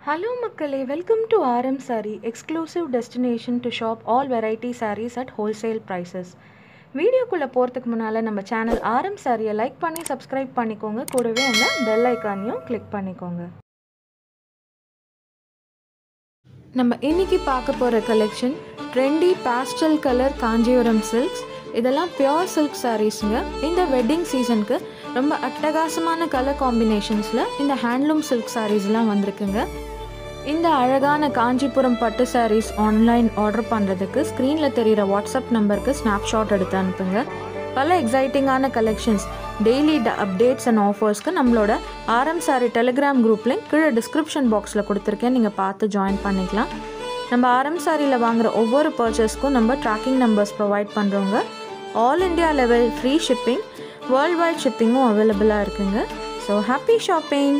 Hello மக்களே welcome to RM sari exclusive destination to shop all variety sarees at wholesale prices வீடியோக்குள்ளே போகிறதுக்கு முன்னால் நம்ம சேனல் ஆர்எம் சாரியை லைக் பண்ணி சப்ஸ்கிரைப் பண்ணிக்கோங்க கூடவே அந்த பெல் ஐக்கானையும் கிளிக் பண்ணிக்கோங்க நம்ம இன்னைக்கு பார்க்க போகிற collection trendy pastel colour Kanchipuram silks இதெல்லாம் பியோர் சில்க் சாரீஸுங்க இந்த வெட்டிங் சீசனுக்கு ரொம்ப அட்டகாசமான கலர் காம்பினேஷன்ஸில் இந்த ஹேண்ட்லூம் சில்க் சாரீஸ்லாம் வந்திருக்குங்க இந்த அழகான காஞ்சிபுரம் பட்டு சாரீஸ் ஆன்லைன் ஆர்டர் பண்ணுறதுக்கு ஸ்க்ரீனில் தெரிகிற வாட்ஸ்அப் நம்பருக்கு ஸ்னாப்ஷாட் எடுத்து அனுப்புங்க பல எக்ஸைட்டிங்கான கலெக்ஷன்ஸ் டெய்லி அப்டேட்ஸ் அண்ட் ஆஃபர்ஸ்க்கு நம்மளோட RM sari telegram group link கீழே டிஸ்கிரிப்ஷன் பாக்ஸில் கொடுத்துருக்கேன் நீங்கள் பார்த்து ஜாயின் பண்ணிக்கலாம் நம்ம ஆர்எம் சாரியில் வாங்குற ஒவ்வொரு பர்ச்சேஸ்க்கும் நம்ம ட்ராக்கிங் நம்பர்ஸ் ப்ரொவைட் பண்ணுறோங்க all India level free shipping world wide ஷிப்பிங்கும் அவைலபிளாக இருக்குங்க so happy shopping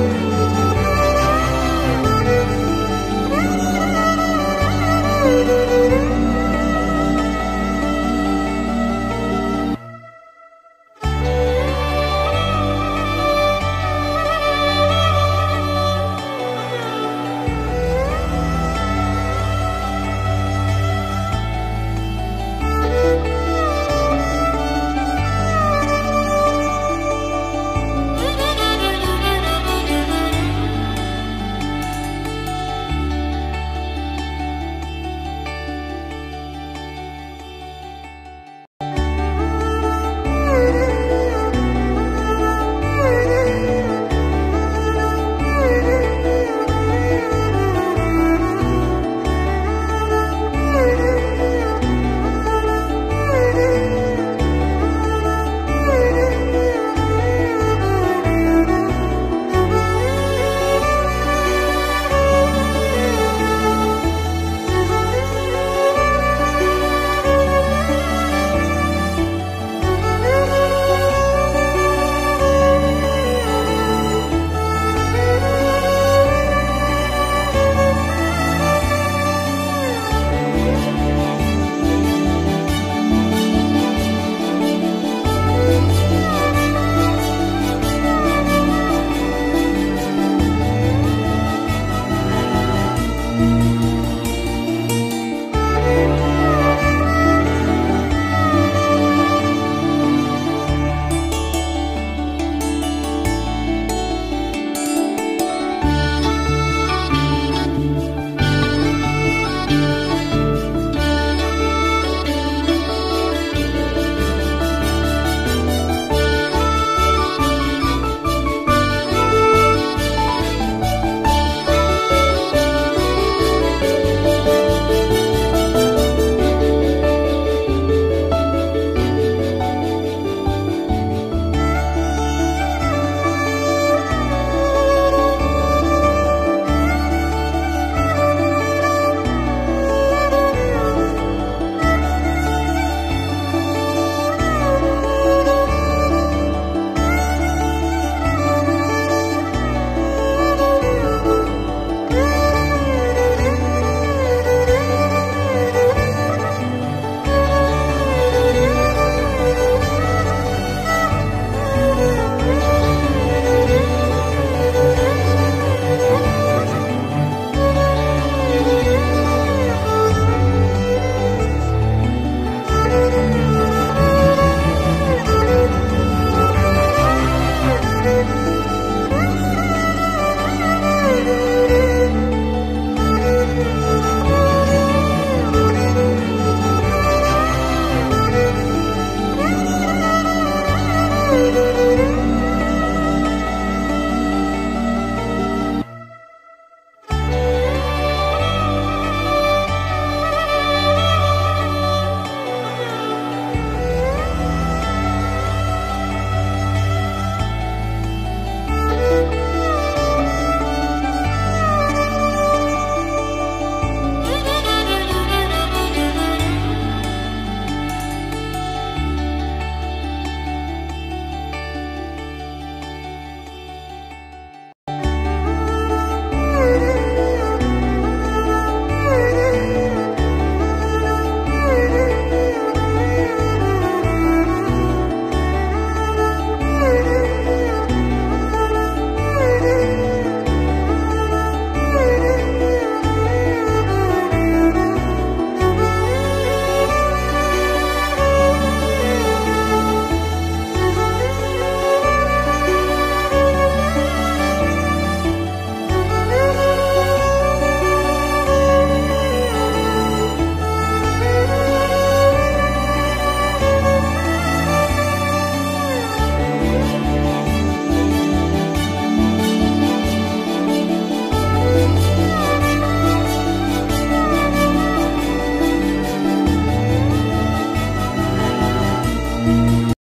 Thank you.